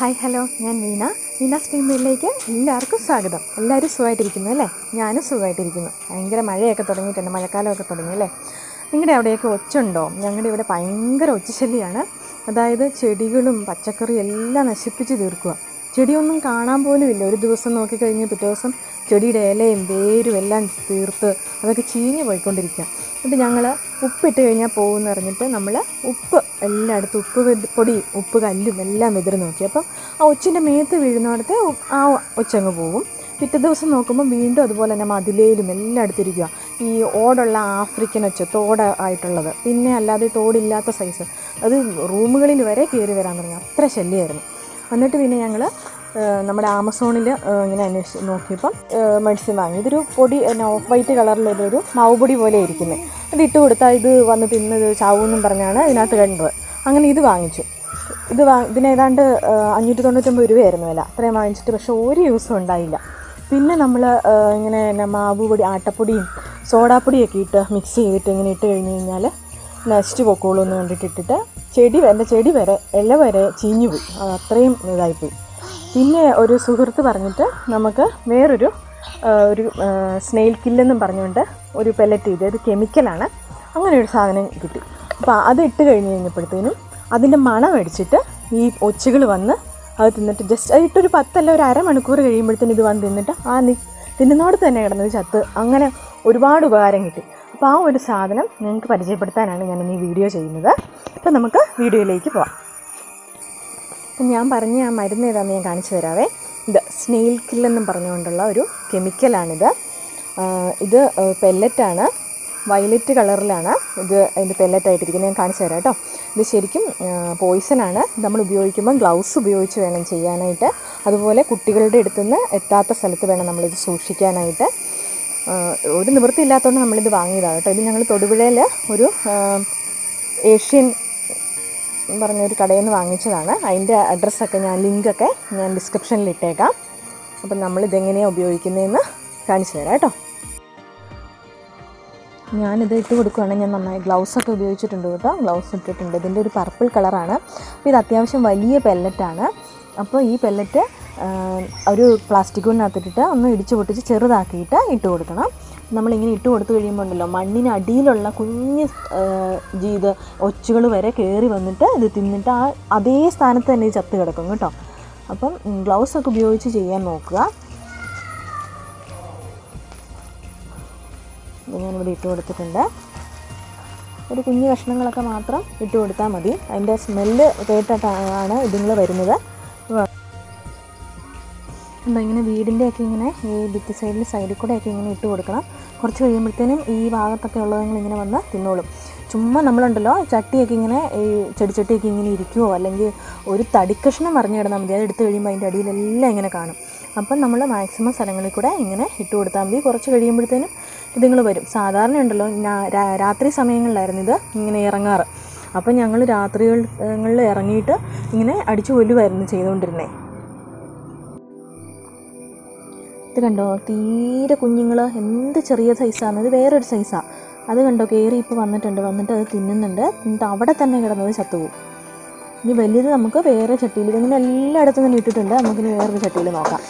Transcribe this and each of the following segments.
hi hello ഞാൻ വീണ വീണ stream വീട്ടിലേക്ക് എല്ലാവർക്കും സ്വാഗതം എല്ലാവരും സുഖമായിട്ടിരിക്കുന്നു അല്ലേ ഞാനും സുഖമായിട്ടിരിക്കുന്നു ഭയങ്കര മഴയൊക്കെ തുടങ്ങിയിട്ടുണ്ട് മഴക്കാലമൊക്കെ തുടങ്ങി അല്ലേ നിങ്ങളുടെ അവിടെയൊക്കെ ഒച്ചുണ്ടോ ഞങ്ങളുടെ ഇവിടെ ഭയങ്കര ഒച്ചശല്യമാണ് അതായത് ചെടികളും പച്ചക്കറിയും എല്ലാം നശിപ്പിച്ച് തീർക്കുക ചെടിയൊന്നും കാണാൻ പോലും ഇല്ല ഒരു ദിവസം നോക്കിക്കഴിഞ്ഞ് പിറ്റേ ദിവസം ചെടിയുടെ ഇലയും വേരും എല്ലാം തീർത്ത് അതൊക്കെ ചീഞ്ഞ് പോയിക്കൊണ്ടിരിക്കുക എന്നിട്ട് ഞങ്ങൾ ഉപ്പിട്ട് കഴിഞ്ഞാൽ പോകുമെന്ന് പറഞ്ഞിട്ട് നമ്മൾ ഉപ്പ് എല്ലായിടത്തും ഉപ്പ് വെത്- പൊടി ഉപ്പ് കല്ലും എല്ലാം വെതിരി നോക്കി അപ്പം ആ ഒച്ചിൻ്റെ മേത്ത് വീഴുന്നിടത്ത് ഉ- ആ ഒച്ചങ്ങ് പോകും പിറ്റേ ദിവസം നോക്കുമ്പോൾ വീണ്ടും അതുപോലെ തന്നെ മതിലേലും എല്ലായിടത്തും ഇരിക്കുക ഈ ഓടുള്ള ആഫ്രിക്കൻ ഒച്ച തോട ആയിട്ടുള്ളത് പിന്നെ അല്ലാതെ തോടില്ലാത്ത സൈസ് അത് റൂമുകളിൽ വരെ കയറി വരാൻ തുടങ്ങി അത്ര ശല്യമായിരുന്നു എന്നിട്ട് പിന്നെ ഞങ്ങൾ നമ്മുടെ ആമസോണിൽ ഇങ്ങനെ അന്വേഷിച്ച് നോക്കിയപ്പം മെഡിസിൻ വാങ്ങി ഇതൊരു പൊടി പിന്നെ ഓഫ് വൈറ്റ് കളറിലൊരു മാവ് പൊടി പോലെ ഇരിക്കുന്നത് അത് ഇട്ട് കൊടുത്താൽ ഇത് വന്ന് തിന്നത് ചാവൂന്നും പറഞ്ഞാണ് ഇതിനകത്ത് കണ്ടത് അങ്ങനെ ഇത് വാങ്ങിച്ചു ഇത് വാ ഇതിന് ഏതാണ്ട് ആ, അഞ്ഞൂറ്റി തൊണ്ണൂറ്റൊമ്പത് രൂപയായിരുന്നു വില അത്രയും വാങ്ങിച്ചിട്ട് പക്ഷേ ഒരു യൂസും ഉണ്ടായില്ല പിന്നെ നമ്മൾ ഇങ്ങനെ പിന്നെ മാവ് പൊടി ആട്ടപ്പൊടിയും സോഡാപ്പൊടിയൊക്കെ ഇട്ട് മിക്സ് ചെയ്തിട്ട് ഇങ്ങനെ ഇട്ട് കഴിഞ്ഞ് കഴിഞ്ഞാൽ നശിച്ച് പൊക്കോളൂ എന്ന് കണ്ടിട്ട് ഇട്ടിട്ട് ചെടി എൻ്റെ ചെടി വരെ ഇല വരെ ചീഞ്ഞു പോയി അത് അത്രയും ഇതായിപ്പോയി പിന്നെ ഒരു സുഹൃത്ത് പറഞ്ഞിട്ട് നമുക്ക് വേറൊരു ആ, ഒരു സ്നെയിൽ കില്ലെന്നും പറഞ്ഞുകൊണ്ട് ഒരു പെല്ലറ്റ് ചെയ്ത് ഇത് കെമിക്കലാണ് അങ്ങനെ ഒരു സാധനം കിട്ടി അപ്പോൾ അത് ഇട്ട് കഴിഞ്ഞ് കഴിഞ്ഞപ്പോഴത്തേനും അതിൻ്റെ മണം അടിച്ചിട്ട് ഈ ഒച്ചുകൾ വന്ന് അത് തിന്നിട്ട് ജസ്റ്റ് അത് ഇട്ടൊരു പത്തല്ല ഒരു അരമണിക്കൂർ കഴിയുമ്പോഴത്തേനും ഇത് വന്ന് തിന്നിട്ട് ആ നി തിന്നുന്നോടത്ത് തന്നെ കിടന്നത് ചത്ത് അങ്ങനെ ഒരുപാട് ഉപകാരം കിട്ടി അപ്പോൾ ആ ഒരു സാധനം നിങ്ങൾക്ക് പരിചയപ്പെടുത്താനാണ് ഞാൻ ഇന്ന് ഈ വീഡിയോ ചെയ്യുന്നത് അപ്പോൾ നമുക്ക് വീഡിയോയിലേക്ക് പോവാം അപ്പം ഞാൻ പറഞ്ഞ ആ മരുന്ന് ഏതാണെന്ന് ഞാൻ കാണിച്ചു തരാവേ ഇത് സ്നെയിൽ കില്ലെന്നും പറഞ്ഞുകൊണ്ടുള്ള ഒരു കെമിക്കലാണിത് ആ, ഇത് പെല്ലറ്റാണ് വയലറ്റ് കളറിലാണ് ഇത് അതിൻ്റെ പെല്ലറ്റായിട്ടിരിക്കുന്നത് ഞാൻ കാണിച്ചു തരാം കേട്ടോ ഇത് ശരിക്കും പോയിസനാണ് നമ്മൾ ഉപയോഗിക്കുമ്പോൾ ഗ്ലൗസ് ഉപയോഗിച്ച് വേണം ചെയ്യാനായിട്ട് അതുപോലെ കുട്ടികളുടെ അടുത്തുനിന്ന് എത്താത്ത സ്ഥലത്ത് വേണം നമ്മളിത് സൂക്ഷിക്കാനായിട്ട് ആ, ഒരു നിവൃത്തിയില്ലാത്തതുകൊണ്ട് നമ്മളിത് വാങ്ങിയതാണ് കേട്ടോ ഇത് ഞങ്ങൾ തൊടുപുഴയിൽ ഒരു ആ, ഏഷ്യൻ പറഞ്ഞ ഒരു കടയിൽ നിന്ന് വാങ്ങിച്ചതാണ് അതിൻ്റെ അഡ്രസ്സൊക്കെ ഞാൻ ലിങ്കൊക്കെ ഞാൻ ഡിസ്ക്രിപ്ഷനിൽ ഇട്ടേക്കാം അപ്പം നമ്മളിതെങ്ങനെയാണ് ഉപയോഗിക്കുന്നതെന്ന് കാണിച്ചു തരാം കേട്ടോ ഞാനിത് ഇട്ട് കൊടുക്കുകയാണ് ഞാൻ നന്നായി ഗ്ലൗസൊക്കെ ഉപയോഗിച്ചിട്ടുണ്ട് കേട്ടോ ഗ്ലൗസ് ഇട്ടിട്ടുണ്ട് ഇതിൻ്റെ ഒരു പർപ്പിൾ കളറാണ് അപ്പോൾ ഇത് അത്യാവശ്യം വലിയ പെല്ലറ്റാണ് അപ്പോൾ ഈ പെല്ലറ്റ് ഒരു പ്ലാസ്റ്റിക് കൊണ്ടിനകത്തിട്ടിട്ട് ഒന്ന് ഇടിച്ച് പൊട്ടിച്ച് ചെറുതാക്കിയിട്ട് ഇട്ട് കൊടുക്കണം നമ്മളിങ്ങനെ ഇട്ട് കൊടുത്തു കഴിയുമ്പോൾ ഉണ്ടല്ലോ മണ്ണിന് അടിയിലുള്ള കുഞ്ഞ് ജീത് ഒച്ചുകൾ വരെ കയറി വന്നിട്ട് ഇത് തിന്നിട്ട് ആ അതേ സ്ഥാനത്ത് തന്നെ ഇത് ചത്ത് കിടക്കും കേട്ടോ അപ്പം ഗ്ലൗസ് ഒക്കെ ഉപയോഗിച്ച് ചെയ്യാൻ നോക്കുക ഇത് ഞാനിവിടെ ഇട്ട് കൊടുത്തിട്ടുണ്ട് ഒരു കുഞ്ഞു കഷ്ണങ്ങളൊക്കെ മാത്രം ഇട്ട് കൊടുത്താൽ മതി അതിൻ്റെ സ്മെല്ല് കേട്ടിട്ടാണ് ഇതുങ്ങൾ വരുന്നത് എന്താ ഇങ്ങനെ വീടിൻ്റെയൊക്കെ ഇങ്ങനെ ഈ ഭിത്തി സൈഡിൽ സൈഡിൽ കൂടെയൊക്കെ ഇങ്ങനെ ഇട്ട് കൊടുക്കണം കുറച്ച് കഴിയുമ്പോഴത്തേനും ഈ ഭാഗത്തൊക്കെ ഉള്ളതുങ്ങൾ ഇങ്ങനെ വന്ന് തിന്നോളും ചുമ്മാ നമ്മളുണ്ടല്ലോ ചട്ടിയൊക്കെ ഇങ്ങനെ ഈ ചെടിച്ചട്ടിയൊക്കെ ഇങ്ങനെ ഇരിക്കുമോ അല്ലെങ്കിൽ ഒരു തടിക്കഷ്ണം മറിഞ്ഞ് കിടന്നാൽ മതി അത് എടുത്ത് കഴിയുമ്പോൾ അതിൻ്റെ അടിയിലെല്ലാം ഇങ്ങനെ കാണും അപ്പം നമ്മൾ മാക്സിമം സ്ഥലങ്ങളിൽ കൂടെ ഇങ്ങനെ ഇട്ട് കൊടുത്താൽ മതി കുറച്ച് കഴിയുമ്പോഴത്തേനും ഇതുങ്ങൾ വരും സാധാരണ ഉണ്ടല്ലോ ഞാ- രാ- രാത്രി സമയങ്ങളിലായിരുന്നു ഇത് ഇങ്ങനെ ഇറങ്ങാറ് അപ്പം ഞങ്ങൾ രാത്രികളിൽ ഇറങ്ങിയിട്ട് ഇങ്ങനെ അടിച്ചു കൊല്ലുമായിരുന്നു ചെയ്തുകൊണ്ടിരുന്നത് ഇത് കണ്ടോ തീരെ കുഞ്ഞുങ്ങൾ എന്ത് ചെറിയ സൈസാണ് ഇത് വേറൊരു സൈസാണ് അത് കണ്ടോ കയറി ഇപ്പോൾ വന്നിട്ടുണ്ട് വന്നിട്ട് അത് തിന്നുന്നുണ്ട് എന്നിട്ട് അവിടെ തന്നെ കിടന്നത് ചത്തുപോകും ഇനി വലുത് നമുക്ക് വേറെ ചട്ടിയിൽ ഇതിങ്ങനെ എല്ലായിടത്തും തന്നെ ഇട്ടിട്ടുണ്ട് നമുക്കിനി വേറൊരു ചട്ടിയിൽ നോക്കാം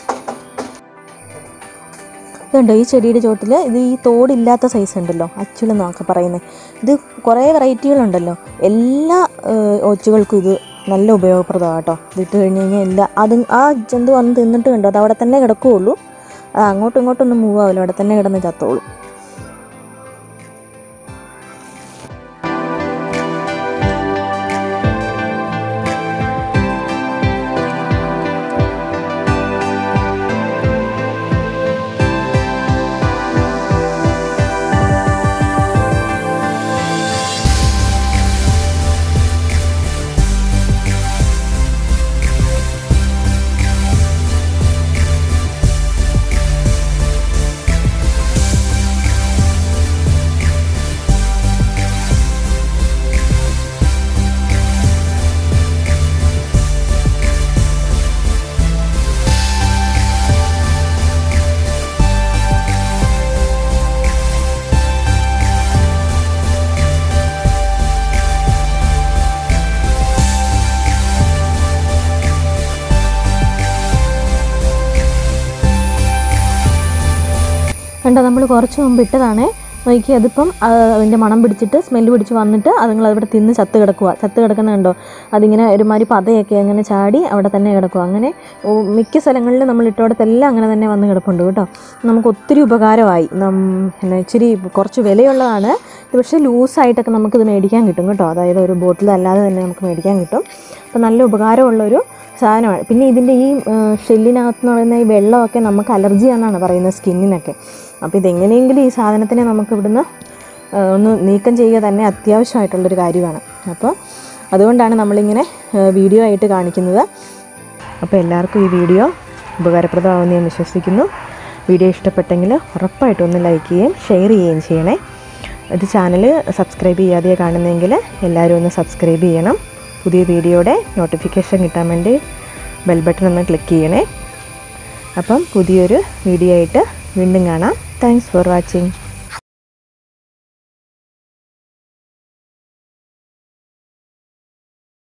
ഇതുണ്ടോ ഈ ചെടിയുടെ ചോട്ടിൽ ഇത് ഈ തോടില്ലാത്ത സൈസ് ഉണ്ടല്ലോ അച്ചുളെന്നൊക്കെ പറയുന്നത് ഇത് കുറേ വെറൈറ്റികളുണ്ടല്ലോ എല്ലാ ഏഹ്, ഒച്ചുകൾക്കും ഇത് നല്ല ഉപയോഗപ്രദമാണ് കേട്ടോ ഇതിട്ട് കഴിഞ്ഞ് കഴിഞ്ഞാൽ എല്ലാ അതും ആ ജന്തു വന്ന് തിന്നിട്ട് കണ്ടോ അത് അവിടെ തന്നെ കിടക്കുകയുള്ളൂ അത് അങ്ങോട്ടും ഇങ്ങോട്ടൊന്നും മൂവ് ആവില്ല അവിടെ തന്നെ കിടന്ന് ചത്തോളൂ കണ്ടോ നമ്മൾ കുറച്ച് മുമ്പ് ഇട്ടതാണേ നോക്കി അതിപ്പം ആ, അതിൻ്റെ മണം പിടിച്ചിട്ട് സ്മെല്ല് പിടിച്ച് വന്നിട്ട് അതുങ്ങൾ അവിടെ തിന്ന് ചത്ത് കിടക്കുക ചത്ത് കിടക്കുന്ന കണ്ടോ അതിങ്ങനെ ഒരുമാതിരി പതയൊക്കെ അങ്ങനെ ചാടി അവിടെ തന്നെ കിടക്കുക അങ്ങനെ ഓ, മിക്ക സ്ഥലങ്ങളിലും നമ്മൾ ഇട്ടോടത്തെല്ലാം അങ്ങനെ തന്നെ വന്ന് കിടപ്പുണ്ട് കേട്ടോ നമുക്ക് ഒത്തിരി ഉപകാരമായി നം എന്നാ ഇച്ചിരി കുറച്ച് വിലയുള്ളതാണ് ഇത് പക്ഷേ ലൂസായിട്ടൊക്കെ നമുക്കിത് മേടിക്കാൻ കിട്ടും കേട്ടോ അതായത് ഒരു ബോട്ടിലല്ലാതെ തന്നെ നമുക്ക് മേടിക്കാൻ കിട്ടും അപ്പോൾ നല്ല ഉപകാരമുള്ളൊരു സാധനമാണ് പിന്നെ ഇതിൻ്റെ ഈ ഷെല്ലിനകത്ത് എന്ന് പറയുന്ന ഈ വെള്ളമൊക്കെ നമുക്ക് അലർജിയാണെന്നാണ് പറയുന്നത് സ്കിന്നിനൊക്കെ അപ്പോൾ ഇതെങ്ങനെയെങ്കിലും ഈ സാധനത്തിനെ നമുക്ക് ഇവിടുന്ന് ആ, ഒന്ന് നീക്കം ചെയ്യുക തന്നെ അത്യാവശ്യമായിട്ടുള്ളൊരു കാര്യമാണ് അപ്പോൾ അതുകൊണ്ടാണ് നമ്മളിങ്ങനെ ആ, വീഡിയോ ആയിട്ട് കാണിക്കുന്നത് അപ്പോൾ എല്ലാവർക്കും ഈ വീഡിയോ ഉപകാരപ്രദമാകുമെന്ന് ഞാൻ വിശ്വസിക്കുന്നു വീഡിയോ ഇഷ്ടപ്പെട്ടെങ്കിൽ ഉറപ്പായിട്ടും ഒന്ന് ലൈക്ക് ചെയ്യുകയും ഷെയർ ചെയ്യുകയും ചെയ്യണേ ഇത് ചാനൽ സബ്സ്ക്രൈബ് ചെയ്യാതെ കാണുന്നെങ്കിൽ എല്ലാവരും ഒന്ന് സബ്സ്ക്രൈബ് ചെയ്യണം പുതിയ വീഡിയോയുടെ നോട്ടിഫിക്കേഷൻ കിട്ടാൻ വേണ്ടി ബെൽ ബട്ടൺ ഒന്ന് ക്ലിക്ക് ചെയ്യണേ അപ്പം പുതിയൊരു വീഡിയോ ആയിട്ട് വീണ്ടും കാണാം താങ്ക്സ് ഫോർ വാച്ചിങ്